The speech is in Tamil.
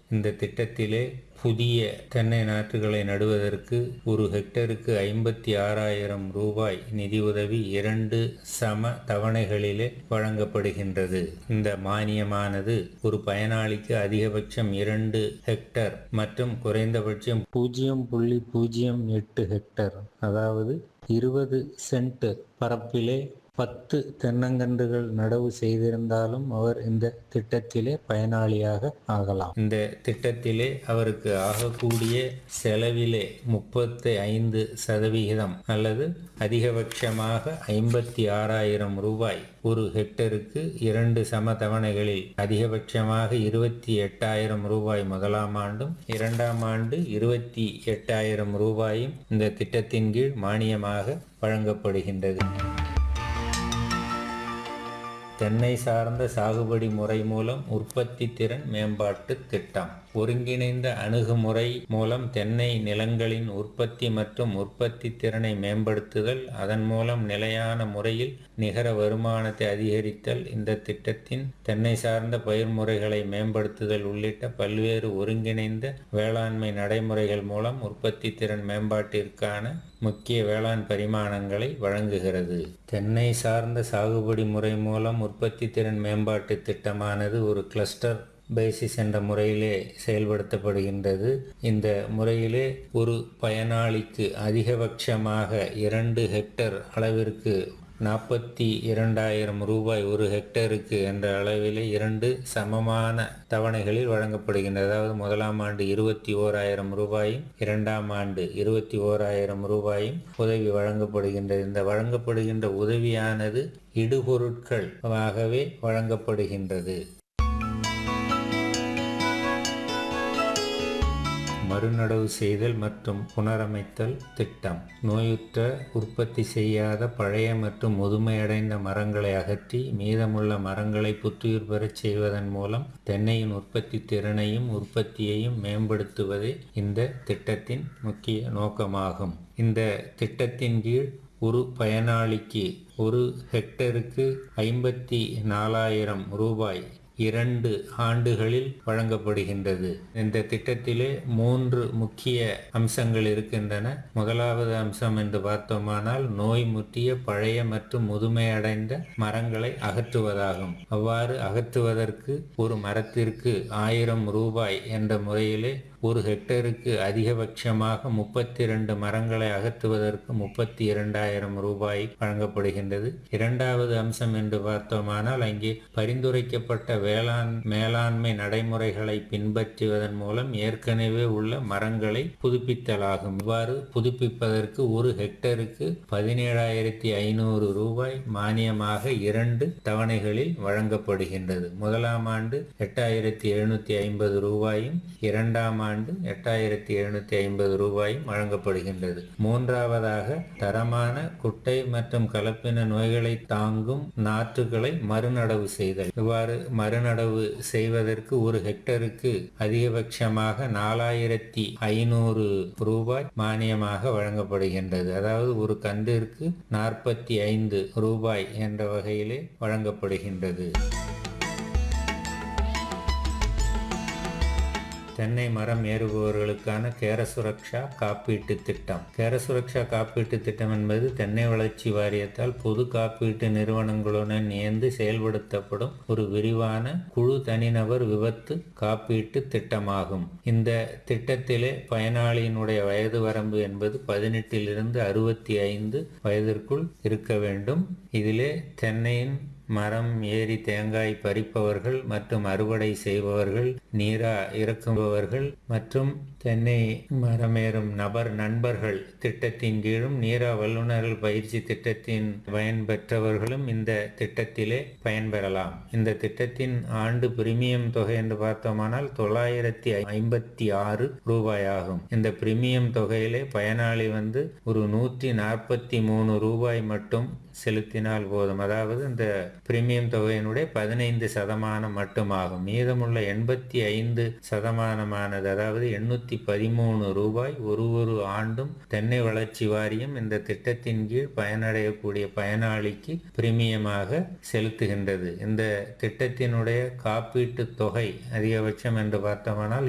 இந்த திட்டத்திலே புதிய தென்னை நாற்றுகளை நடுவதற்கு ஒரு ஹெக்டருக்கு ஐம்பத்தி ஆறாயிரம் ரூபாய் நிதியுதவி இரண்டு சம தவணைகளிலே வழங்கப்படுகின்றது இந்த மானியமானது ஒரு பயனாளிக்கு அதிகபட்சம் இரண்டு ஹெக்டர் மற்றும் குறைந்தபட்சம் பூஜ்ஜியம் புள்ளி பூஜ்ஜியம் எட்டு ஹெக்டர் அதாவது இருபது சென்ட் பரப்பிலே பத்து தென்னங்கன்றுகள் நடவு செய்திருந்தாலும் அவர் இந்த திட்டத்திலே பயனாளியாக ஆகலாம் இந்த திட்டத்திலே அவருக்கு ஆகக்கூடிய செலவிலே முப்பத்தி ஐந்து சதவிகிதம் அல்லது அதிகபட்சமாக ஐம்பத்தி ஆறாயிரம் ரூபாய் ஒரு ஹெக்டருக்கு இரண்டு சம தவணைகளில் அதிகபட்சமாக இருபத்தி எட்டாயிரம் ரூபாய் முதலாம் ஆண்டும் இரண்டாம் ஆண்டு இருபத்தி எட்டாயிரம் ரூபாயும் இந்த திட்டத்தின் கீழ் மானியமாக வழங்கப்படுகின்றது தென்னை சார்ந்த சாகுபடி முறை மூலம் உற்பத்தி திறன் மேம்பாட்டு திட்டம் ஒருங்கிணைந்த அணுகுமுறை மூலம் தென்னை நிலங்களின் உற்பத்தி மற்றும் உற்பத்தி திறனை மேம்படுத்துதல் அதன் மூலம் நிலையான முறையில் நிகர வருமானத்தை அதிகரித்தல் இந்த திட்டத்தின் தென்னை சார்ந்த பயிர் முறைகளை மேம்படுத்துதல் உள்ளிட்ட பல்வேறு ஒருங்கிணைந்த வேளாண்மை நடைமுறைகள் மூலம் உற்பத்தி திறன் மேம்பாட்டிற்கான முக்கிய வேளாண் பரிமாணங்களை வழங்குகிறது தென்னை சார்ந்த சாகுபடி முறை மூலம் உற்பத்தி திறன் மேம்பாட்டு திட்டமானது ஒரு கிளஸ்டர் பேசிஸ் என்ற முறையிலே செயல்படுத்தப்படுகின்றது இந்த முறையிலே ஒரு பயனாளிக்கு அதிகபட்சமாக இரண்டு ஹெக்டர் அளவிற்கு நாற்பத்தி இரண்டாயிரம் ரூபாய் ஒரு ஹெக்டருக்கு என்ற அளவிலே இரண்டு சமமான தவணைகளில் வழங்கப்படுகின்றது அதாவது முதலாம் ஆண்டு இருபத்தி ஓராயிரம் ரூபாயும் இரண்டாம் ஆண்டு இருபத்தி ஓராயிரம் ரூபாயும் உதவி வழங்கப்படுகின்றது இந்த வழங்கப்படுகின்ற உதவியானது இடுபொருட்கள் ஆகவே வழங்கப்படுகின்றது மறுநடவு செய்தல் மற்றும் புனரமைத்தல் திட்டம் நோயுற்ற உற்பத்தி செய்யாத பழைய மற்றும் முதுமையடைந்த மரங்களை அகற்றி மீதமுள்ள மரங்களை புத்துயிர் பெறச் செய்வதன் மூலம் தென்னையின் உற்பத்தி திறனையும் உற்பத்தியையும் மேம்படுத்துவதே இந்த திட்டத்தின் முக்கிய நோக்கமாகும் இந்த திட்டத்தின் கீழ் ஒரு பயனாளிக்கு ஒரு ஹெக்டருக்கு ஐம்பத்தி நாலாயிரம் ரூபாய் இரண்டு ஆண்டுகளில் வழங்கப்படுகின்றது இந்த திட்டத்திலே மூன்று முக்கிய அம்சங்கள் இருக்கின்றன முதலாவது அம்சம் என்று பார்த்தோமானால் நோய் முற்றிய பழைய மற்றும் முதுமையடைந்த மரங்களை அகற்றுவதாகும் அவ்வாறு அகற்றுவதற்கு ஒரு மரத்திற்கு ஆயிரம் ரூபாய் என்ற முறையிலே ஒரு ஹெக்டருக்கு அதிகபட்சமாக முப்பத்தி இரண்டு மரங்களை அகற்றுவதற்கு முப்பத்தி இரண்டாயிரம் ரூபாய் வழங்கப்படுகின்றது இரண்டாவது அம்சம் என்று பார்த்தோமானால் அங்கே பரிந்துரைக்கப்பட்ட வேளாண் மேலாண்மை நடைமுறைகளை பின்பற்றுவதன் மூலம் ஏற்கனவே உள்ள மரங்களை புதுப்பித்தலாகும் இவ்வாறு புதுப்பிப்பதற்கு ஒரு ஹெக்டருக்கு பதினேழாயிரத்தி ஐநூறு ரூபாய் மானியமாக இரண்டு தவணைகளில் வழங்கப்படுகின்றது முதலாம் ஆண்டு எட்டாயிரத்தி எழுநூத்தி ஐம்பது ரூபாயும் இரண்டாம் ஆண்டு எட்டாயிரத்தி எழுநூத்தி ஐம்பது ரூபாயும் வழங்கப்படுகின்றது மூன்றாவதாக தரமான குட்டை மற்றும் கலப்பின நோய்களை தாங்கும் நாற்றுகளை மறுநடவு செய்தல் இவ்வாறு மறுநடவு செய்வதற்கு ஒரு ஹெக்டருக்கு அதிகபட்சமாக நாலாயிரத்தி ஐநூறு ரூபாய் மானியமாக வழங்கப்படுகின்றது அதாவது ஒரு கன்றிற்கு நாற்பத்தி ஐந்து ரூபாய் என்ற வகையிலே வழங்கப்படுகின்றது தென்னை மரம் ஏறுபவர்களுக்கான கேர சுரக்ஷா காப்பீட்டு திட்டம் கேர சுரக்ஷா காப்பீட்டு திட்டம் என்பது தென்னை வளர்ச்சி வாரியத்தால் பொது காப்பீட்டு நிறுவனங்களுடன் இணைந்து செயல்படுத்தப்படும் ஒரு விரிவான குழு தனிநபர் விபத்து காப்பீட்டு திட்டமாகும் இந்த திட்டத்திலே பயனாளியினுடைய வயது வரம்பு என்பது பதினெட்டிலிருந்து அறுபத்தி ஐந்து வயதிற்குள் இருக்க வேண்டும் இதிலே தென்னையின் மரம் ஏறி தேங்காய் பறிப்பவர்கள் மற்றும் அறுவடை செய்பவர்கள் நீரா இறக்குபவர்கள் மற்றும் தென்னை மரமேறும் நபர் நண்பர்கள் திட்டத்தின் கீழும் நீரா வல்லுநர்கள் பயிற்சி திட்டத்தின் பயன் பெற்றவர்களும் இந்த திட்டத்திலே பயன்பெறலாம் இந்த திட்டத்தின் ஆண்டு பிரீமியம் தொகை என்று பார்த்தோமானால் தொள்ளாயிரத்தி ஐம்பத்தி ஆறு ரூபாய் ஆகும் இந்த பிரீமியம் தொகையிலே பயனாளி வந்து ஒரு நூற்றி நாற்பத்தி மூணு ரூபாய் மட்டும் செலுத்தினால் போதும் அதாவது இந்த பிரீமியம் தொகையினுடைய பதினைந்து சதமானம் மட்டுமாகும் மீதமுள்ள எண்பத்தி ஐந்து சதமானமானது அதாவது எண்ணூத்தி பதிமூணு ரூபாய் ஒரு ஒரு ஆண்டும் தென்னை வளர்ச்சி வாரியம் இந்த திட்டத்தின் கீழ் பயனடையக்கூடிய பயனாளிக்கு பிரீமியமாக செலுத்துகின்றது இந்த திட்டத்தினுடைய காப்பீட்டு தொகை அதிகபட்சம் என்று பார்த்தோமானால்